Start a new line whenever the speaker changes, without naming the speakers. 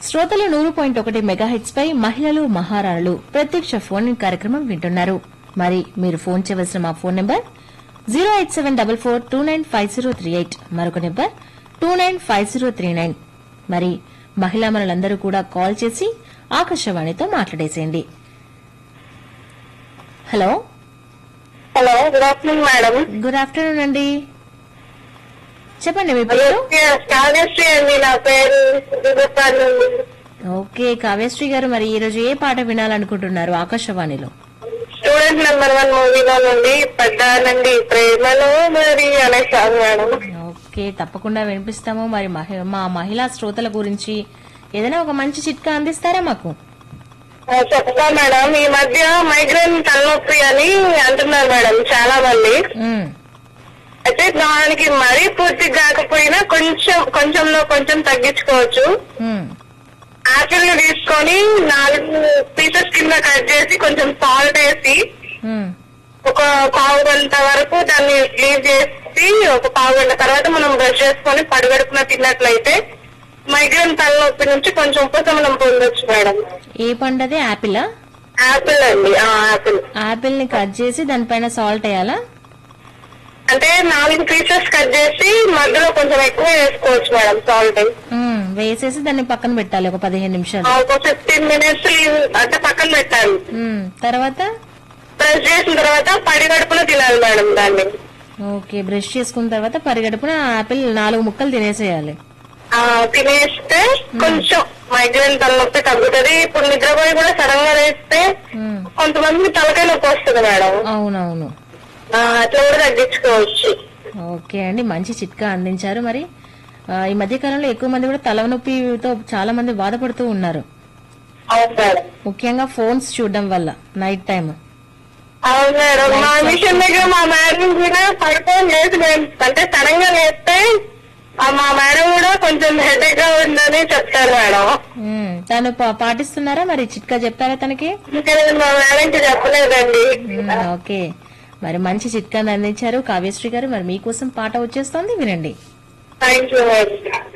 శ్రోతలు నూరు పాయింట్ ఒకటి మెగాహెట్స్ పై మహిళలు మహారాణులు ప్రత్యక్ష ఫోన్ ఇన్ కార్యక్రమం వింటున్నారు మరి మీరు ఫోన్ చేయవలసిన మా phone number zero eight seven double four two nine five zero three eight మరొక number two nine five zero three nine మరి మహిళా మనులందరూ కూడా కాల్ చేసి ఆకాశవాణితో మాట్లాడేసేయండి hello
hello good afternoon madam
good afternoon అండి చెప్పండి మీ పేరు
కావ్యశ్రీ అండి నా పేరు దిగుతాను
ఓకే కావ్యశ్రీ గారు మరి ఈ రోజు ఏ పాట వినాలనుకుంటున్నారు ఆకాశవాణిలో
స్టూడెంట్ నెంబర్ వన్ మూవీలో నుండి పడ్డానండి ప్రేమలో మరి అనే సాంగ్ మేడం
ఓకే తప్పకుండా వినిపిస్తాము మరి మహి- మా మహిళా శ్రోతల గురించి ఏదైనా ఒక మంచి చిట్కా అందిస్తారా మాకు
ఆ, చెప్తా మేడం ఈ మధ్య మైగ్రేన్ తలనొప్పి అని అంటున్నారు మేడం చాలా మంది
ఉమ్,
అయితే దానికి మరీ పూర్తి కాకపోయినా కొంచెం కొంచెంలో కొంచెం తగ్గించుకోవచ్చు
ఉమ్,
యాపిల్ ని తీసుకొని నాలుగు పీసెస్ కింద కట్ చేసి కొంచెం సాల్ట్ వేసి
ఉమ్,
ఒక పావు గంట వరకు దాన్ని లీవ్ చేసి ఒక పావు గంట తర్వాత మనం బ్రష్ చేసుకొని పడిగడుపున తిన్నట్లయితే మైగ్రేన్ తలనొప్పి నుంచి కొంచెం ఉపశమనం పొందొచ్చు మేడం
ఏ పండది యాపిలా
యాపిల్ అండి ఆ యాపిల్
యాపిల్ ని కట్ చేసి దానిపైన సాల్ట్ వేయాలా
అంటే నాలుగు పీసెస్ కట్ చేసి మధ్యలో కొంచెం ఎక్కువ వేసుకోవచ్చు మేడం సాల్ట్
ఉమ్, వేసేసి దాన్ని పక్కన పెట్టాలి ఒక పదిహేను నిమిషాలు
ఒక ఫిఫ్టీన్ మినిట్స్ అంటే పక్కన పెట్టాలి
ఉమ్, తర్వాత
బ్రష్ చేసిన తర్వాత పడిగడుపున తినాలి మేడం దాన్ని
ఓకే బ్రష్ చేసుకున్న తర్వాత పరిగడుపున యాపిల్ నాలుగు ముక్కలు తినేసేయాలి
ఆ తినేస్తే కొంచెం మైగ్రేన్ తలనొప్పి తగ్గుతుంది ఇప్పుడు నిద్రపోయి కూడా సడన్ గా వేస్తే
ఉమ్,
కొంతమంది తలకాయ నొప్పి వస్తుంది మేడం
అవునవును
ఆ, అట్లా కూడా తగ్గించుకోవచ్చు
ఓకే అండి మంచి చిట్కా అందించారు మరి ఆ, ఈ మధ్య కాలంలో ఎక్కువ మంది కూడా తలనొప్పితో చాలా మంది బాధపడుతూ ఉన్నారు
అవును మేడం
ముఖ్యంగా ఫోన్స్ చూడడం వల్ల నైట్ టైం
అవును మేడం మా మిషన్ దగ్గర మా మేడం కూడా పడుకోని లేదు మేము అంటే సడన్ గా లేస్తే ఆ మా మేడం కూడా కొంచెం హెడేక్ గా ఉందని చెప్తారు మేడం
ఉమ్, తను పా- పాటిస్తున్నారా మరి చిట్కా చెప్తారా తనకి
ఇంకా నేను మా మేడంకి చెప్పలేదండి
ఉమ్, ఓకే మరి మంచి చిట్కాని అందించారు కావ్యశ్రీ గారు మరి మీకోసం పాట వచ్చేస్తోంది వినండి
థ్యాంక్ యూ మేడం